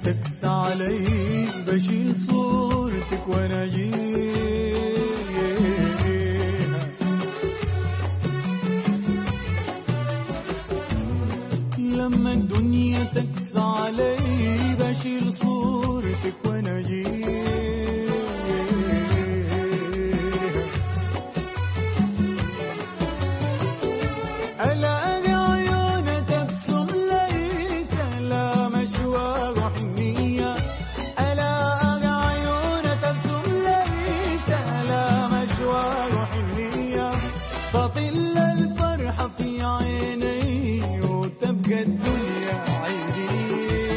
تكس علي بشيل صورتك وانا لما الدنيا تكس علي بشيل صورتك وانا ألاقي عيونك تبسم لي سلام أشواق وحنية ألاقي عيونك تبسم لي سلام أشواق وحنية تطل الفرحة في عيني وتبقى الدنيا عيدي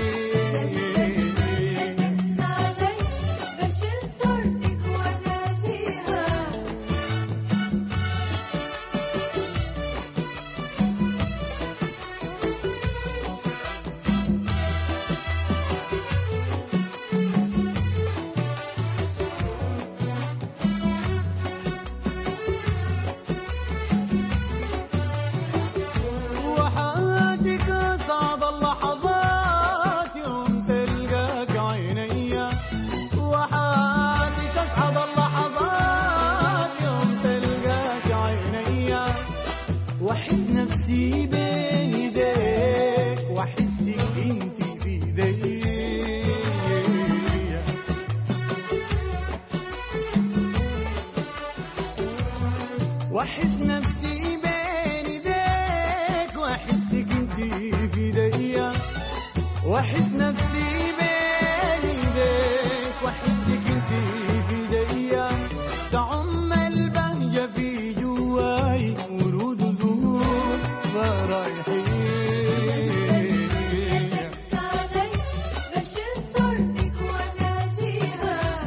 علي بشيل صورتك واناديها وحياتك أصعب اللحظات يوم تلقاك عيني وحياتك أصعب اللحظات يوم تلقاك عيني وأحس نفسي بين يديك وأحسك أنت في ايدي واحس نفسي بين ايديك واحسك انتي في ايديا واحس نفسي بين ايديك واحسك انتي في ايديا تعم البهجة في جواي ورود وزهور فرايحين علي بشيل صورتك واناديها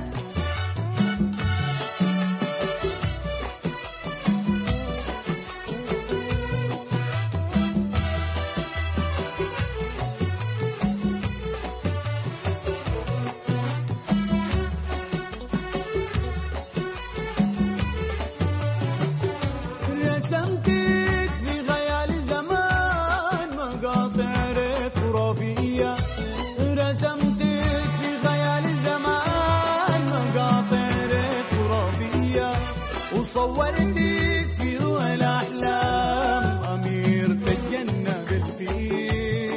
رسمتك في خيال زمان مقاطع ريت خرافية رسمتك في خيال زمان مقاطع ريت خرافية وصورتك في رؤى الأحلام أميرة الجنة بالفيها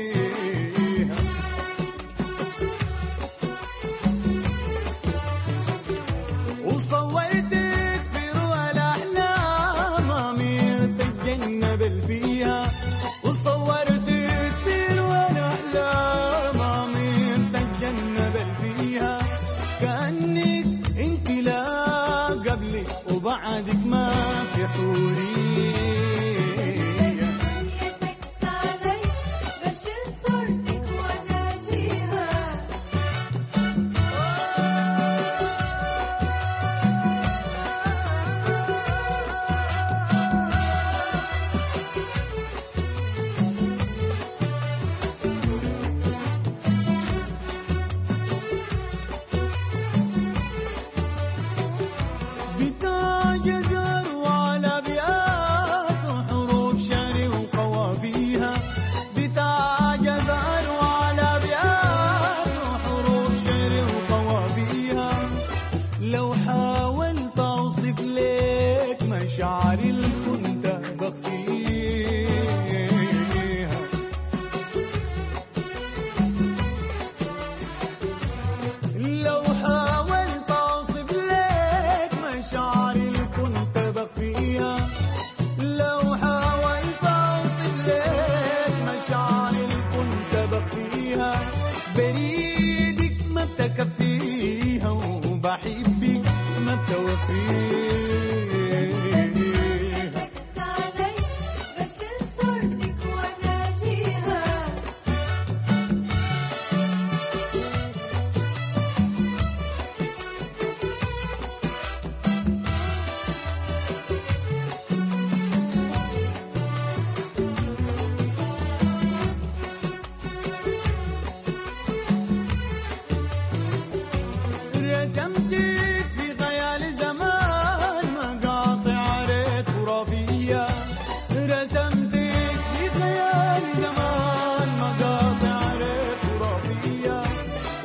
وصورتك في رؤى الأحلام أميرة الجنة بل فيها وصورتك في رؤى الأحلام أميرة الجنة بل فيها كأنك انت لا قبلك وبعدك ما في حورية دنيتك علي بشيل صورتك واناديها بتاج زر وعلى بيات وحروف شعر وقوافيها بتاج زر وعلى بيات وحروف شعر وقوافيها لو حاولت اوصف لك مشاعري اللي كنت بخفيها لو حاولت اوصف لك مشاعري اللي كنت بخفيها لو حاولت اوصف لك مشاعري اللي كنت بخفيها بريدك ما بتكفيها وبحبك ما بتوفيها تكس علي بشيل صورتك واناديها رسمتك في خيال زمان مقاطع ريت خرافية رسمتك في خيال زمان مقاطع ريت خرافية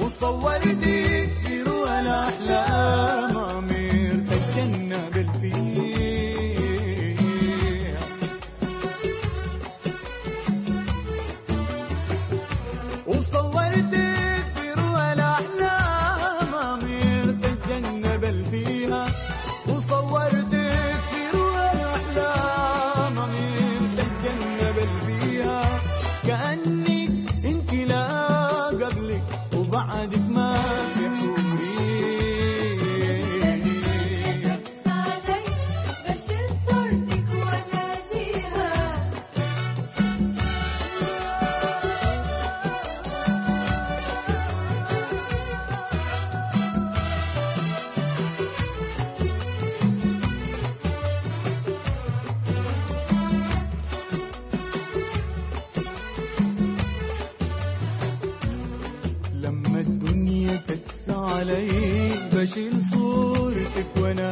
علي بشيل صورتك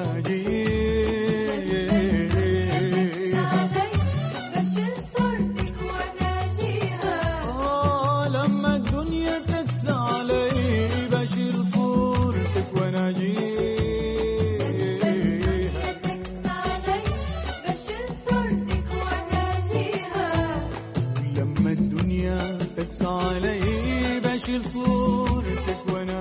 واناجيها علي بشيل صورتك واناجيها آه لما الدنيا تقسى علي بشيل صورتك واناجيها تكس علي بشيل صورتك واناجيها لما الدنيا تقسى علي بشيل صورتك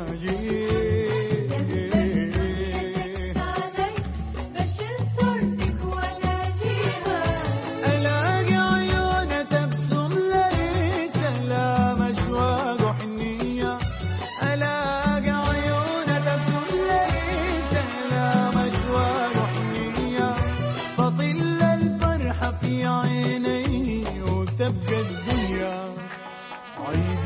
واناجيها علي بشيل صورتك واناجيها الاقي عيونها تبسم لي سلام اشواق وحنيه الاقي عيونها تبسم لي سلام اشواق وحنيه تطل الفرحه في عيني وتبقى الدنيا عيد